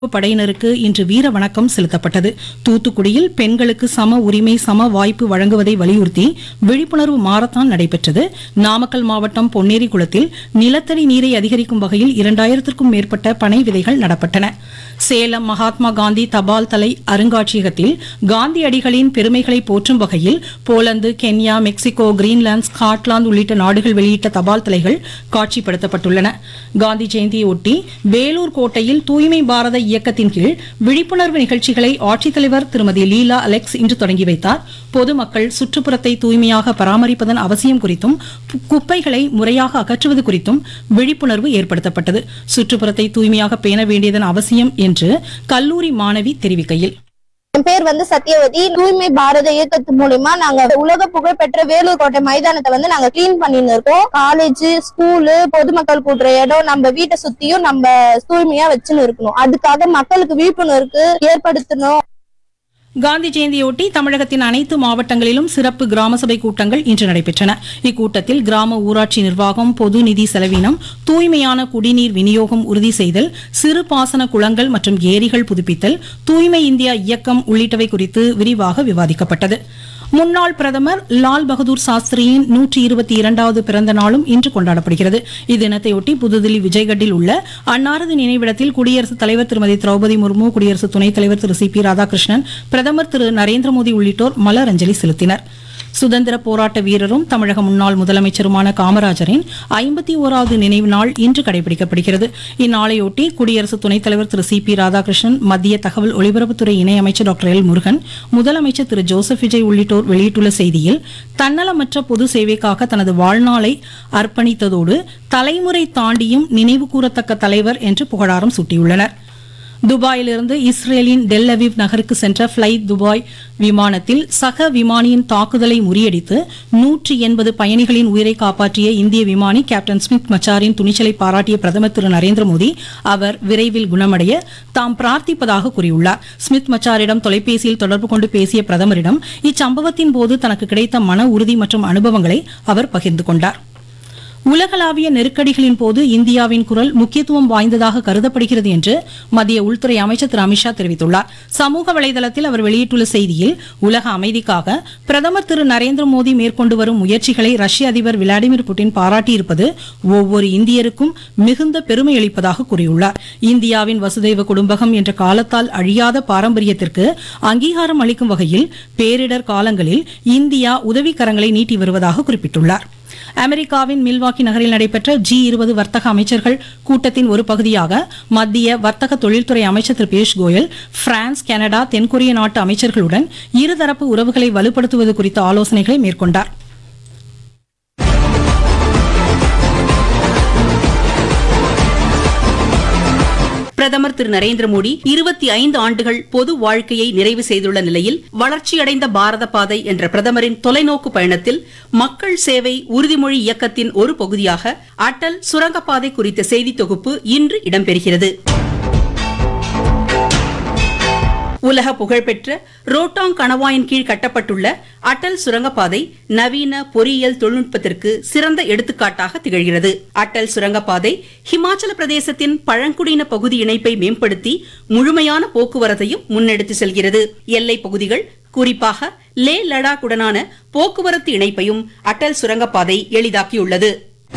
படையினருக்கு இன்று வீர வணக்கம் செலுத்தப்பட்டது தூத்துக்குடியில் பெண்களுக்கு சம உரிமை சம வாய்ப்பு வழங்குவதை வலியுறுத்தி விழிப்புணர்வு மாரத்தான் நடைபெற்றது நாமக்கல் மாவட்டம் பொன்னேரிகுளத்தில் நிலத்தடி நீரை அதிகரிக்கும் வகையில் இரண்டாயிரத்திற்கும் மேற்பட்ட பனை விதைகள் நடப்பட்டன சேலம் மகாத்மா காந்தி தபால் தலை அருங்காட்சியகத்தில் காந்தியடிகளின் பெருமைகளை போற்றும் வகையில் Poland Kenya Mexico Greenland Scotland உள்ளிட்ட நாடுகள் வெளியிட்ட தபால் தலைகள் காட்சிப்படுத்தப்பட்டுள்ளன காந்தி ஜெயந்தியொட்டி வேலூர் கோட்டையில் தூய்மை பாரத இயக்கத்தின் கீழ் விழிப்புணர்வு நிகழ்ச்சிகளை ஆட்சித்தலைவர் திருமதி லீலா அலெக்ஸ் இன்று தொடங்கி வைத்தார் பொதுமக்கள் சுற்றுப்புறத்தை தூய்மையாக பராமரிப்பதன் அவசியம் குறித்தும் கு- குப்பைகளை முறையாக அகற்றுவது குறித்தும் விழிப்புணர்வு ஏற்படுத்தப்பட்டது சுற்றுப்புறத்தை தூய்மையாக பேண வேண்டியதன் அவசியம் என்று கல்லூரி மாணவி தெரிவிக்கையில் என் பேர் வந்து சத்யவதி தூய்மை பாரத இயக்கத்து மூலியமா நாங்க உலக புகழ்பெற்ற வேலூர் கோட்டை மைதானத்தை வந்து நாங்க கிளீன் பண்ணின்னு இருக்கோம் காலேஜ் ஸ்கூலு பொதுமக்கள் கூட்டுற இடம் நம்ம வீட்டை சுத்தியும் நம்ம தூய்மையா வச்சுன்னு இருக்கணும் அதுக்காக மக்களுக்கு விழிப்புணர்வு ஏற்படுத்தணும் காந்தி ஜெயந்தியொட்டி தமிழகத்தின் அனைத்து மாவட்டங்களிலும் சிறப்பு கிராம சபை கூட்டங்கள் இன்று நடைபெற்றன இக்கூட்டத்தில் கிராம ஊராட்சி நிர்வாகம் பொது நிதி செலவினம் தூய்மையான குடிநீர் விநியோகம் உறுதி செய்தல் சிறு பாசன குளங்கள் மற்றும் ஏரிகள் புதுப்பித்தல் தூய்மை இந்தியா இயக்கம் உள்ளிட்டவை குறித்து விரிவாக விவாதிக்கப்பட்டது முன்னாள் பிரதமர் லால் பகதூர் சாஸ்திரியின் நூற்றி இருபத்தி இரண்டாவது பிறந்த நாளும் இன்று கொண்டாடப்படுகிறது இத்தினத்தையொட்டி புதுதில்லி விஜய்கட்டில் உள்ள அன்னாரது நினைவிடத்தில் குடியரசுத் தலைவர் திருமதி திரௌபதி முர்மு குடியரசு துணைத் தலைவர் திரு சி பி ராதாகிருஷ்ணன் பிரதமர் திரு நரேந்திர மோடி உள்ளிட்டோர் மலரஞ்சலி செலுத்தினர் சுதந்திர போராட்ட வீரரும் தமிழக முன்னாள் முதலமைச்சருமான காமராஜரின் ஐம்பத்தி ஓராவது நினைவு நாள் இன்று கடைபிடிக்கப்படுகிறது இந்நாளையொட்டி குடியரசு துணைத் தலைவர் திரு சி பி ராதாகிருஷ்ணன் மத்திய தகவல் ஒலிபரப்புத்துறை இணையமைச்சர் டாக்டர் எல் முருகன் முதலமைச்சர் திரு ஜோசப் விஜய் உள்ளிட்டோர் வெளியிட்டுள்ள செய்தியில் தன்னலமற்ற பொது சேவைக்காக தனது வாழ்நாளை அர்ப்பணித்ததோடு தலைமுறை தாண்டியும் நினைவு கூறத்தக்க தலைவர் என்று புகழாரம் சூட்டியுள்ளனர் துபாயிலிருந்து இஸ்ரேலின் டெல் அவீவ் நகருக்கு சென்ற ஃப்ளை துபாய் விமானத்தில் சக விமானியின் தாக்குதலை முறியடித்து நூற்றி எண்பது பயணிகளின் உயிரை காப்பாற்றிய இந்திய விமானி கேப்டன் ஸ்மித் மச்சாரின் துணிச்சலை பாராட்டிய பிரதமர் திரு நரேந்திர மோடி அவர் விரைவில் குணமடைய தாம் பிரார்த்திப்பதாக கூறியுள்ளார் ஸ்மித் மச்சாரிடம் தொலைபேசியில் தொடர்பு கொண்டு பேசிய பிரதமரிடம் இச்சம்பவத்தின் போது தனக்கு கிடைத்த மன உறுதி மற்றும் அனுபவங்களை அவர் பகிர்ந்து கொண்டார் உலகளாவிய நெருக்கடிகளின் போது இந்தியாவின் குரல் முக்கியத்துவம் வாய்ந்ததாக கருதப்படுகிறது என்று மத்திய உள்துறை அமைச்சர் திரு அமித்ஷா தெரிவித்துள்ளார் சமூக வலைதளத்தில் அவர் வெளியிட்டுள்ள செய்தியில் உலக அமைதிக்காக பிரதமர் திரு நரேந்திர மோடி மேற்கொண்டு வரும் முயற்சிகளை ரஷ்ய அதிபர் விளாடிமிர் புட்டின் பாராட்டியிருப்பது ஒவ்வொரு இந்தியருக்கும் மிகுந்த பெருமை அளிப்பதாக கூறியுள்ளார் இந்தியாவின் வசுதெய்வ குடும்பகம் என்ற காலத்தால் அழியாத பாரம்பரியத்திற்கு அங்கீகாரம் அளிக்கும் வகையில் பேரிடர் காலங்களில் இந்தியா உதவிக்கரங்களை நீட்டி வருவதாக குறிப்பிட்டுள்ளார் அமெரிக்காவின் மில்வாக்கி நகரில் நடைபெற்ற ஜி இருபது வர்த்தக அமைச்சர்கள் கூட்டத்தின் ஒரு பகுதியாக மத்திய வர்த்தக தொழில்துறை அமைச்சர் திரு பியூஷ் கோயல் பிரான்ஸ் கனடா தென்கொரிய நாட்டு அமைச்சர்களுடன் இருதரப்பு உறவுகளை வலுப்படுத்துவது குறித்த ஆலோசனைகளை மேற்கொண்டார் பிரதமர் திரு நரேந்திர மோடி இருபத்தி ஐந்து ஆண்டுகள் பொது வாழ்க்கையை நிறைவு செய்துள்ள நிலையில் வளர்ச்சியடைந்த பாரத பாதை என்ற பிரதமரின் தொலைநோக்கு பயணத்தில் மக்கள் சேவை உறுதிமொழி இயக்கத்தின் ஒரு பகுதியாக அடல் சுரங்கப்பாதை குறித்த செய்தி தொகுப்பு இன்று இடம்பெறுகிறது உலக புகழ்பெற்ற ரோட்டாங் கணவாயின் கீழ் கட்டப்பட்டுள்ள அடல் சுரங்கப்பாதை நவீன பொறியியல் தொழில்நுட்பத்திற்கு சிறந்த எடுத்துக்காட்டாக திகழ்கிறது அடல் சுரங்கப்பாதை ஹிமாச்சல பிரதேசத்தின் பழங்குடியின பகுதி இணைப்பை மேம்படுத்தி முழுமையான போக்குவரத்தையும் முன்னெடுத்து செல்கிறது எல்லை பகுதிகள் குறிப்பாக லே லடாக்குடனான போக்குவரத்து இணைப்பையும் அடல் சுரங்கப்பாதை எளிதாக்கியுள்ளது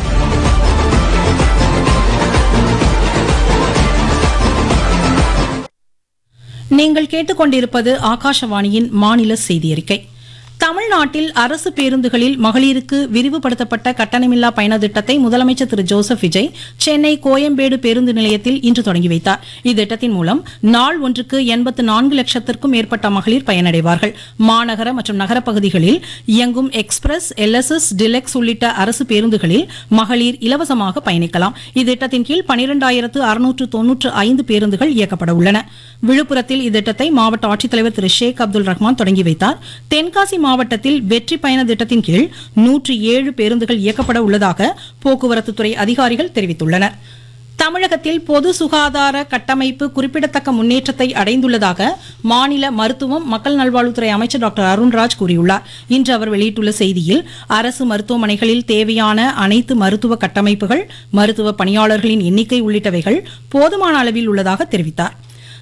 நீங்கள் கேட்டுக்கொண்டிருப்பது ஆகாஷவாணியின் மாநில செய்தி அறிக்கை தமிழ்நாட்டில் அரசு பேருந்துகளில் மகளிருக்கு விரிவுபடுத்தப்பட்ட கட்டணமில்லா பயண திட்டத்தை முதலமைச்சர் திரு ஜோசப் விஜய் சென்னை கோயம்பேடு பேருந்து நிலையத்தில் இன்று தொடங்கி வைத்தார் இத்திட்டத்தின் மூலம் நாள் ஒன்றுக்கு எண்பத்து நான்கு லட்சத்திற்கும் மேற்பட்ட மகளிர் பயனடைவார்கள் மாநகர மற்றும் நகரப் பகுதிகளில் இயங்கும் எக்ஸ்பிரஸ் எல்எஸ்எஸ் டிலெக்ஸ் உள்ளிட்ட அரசு பேருந்துகளில் மகளிர் இலவசமாக பயணிக்கலாம் இத்திட்டத்தின் கீழ் பனிரெண்டாயிரத்து அறுநூற்று தொன்னூற்று ஐந்து பேருந்துகள் இயக்கப்பட உள்ளன விழுப்புரத்தில் இத்திட்டத்தை மாவட்ட ஆட்சித்தலைவர் திரு ஷேக் அப்துல் ரஹ்மான் தொடங்கி வைத்தார் தென்காசி மாவட்டத்தில் வெற்றி பயண திட்டத்தின் கீழ் நூற்றி ஏழு பேருந்துகள் இயக்கப்பட உள்ளதாக போக்குவரத்துத்துறை அதிகாரிகள் தெரிவித்துள்ளனர் தமிழகத்தில் பொது சுகாதார கட்டமைப்பு குறிப்பிடத்தக்க முன்னேற்றத்தை அடைந்துள்ளதாக மாநில மருத்துவம் மக்கள் நல்வாழ்வுத்துறை அமைச்சர் டாக்டர் அருண்ராஜ் கூறியுள்ளார் இன்று அவர் வெளியிட்டுள்ள செய்தியில் அரசு மருத்துவமனைகளில் தேவையான அனைத்து மருத்துவ கட்டமைப்புகள் மருத்துவ பணியாளர்களின் எண்ணிக்கை உள்ளிட்டவைகள் போதுமான அளவில் உள்ளதாக தெரிவித்தார்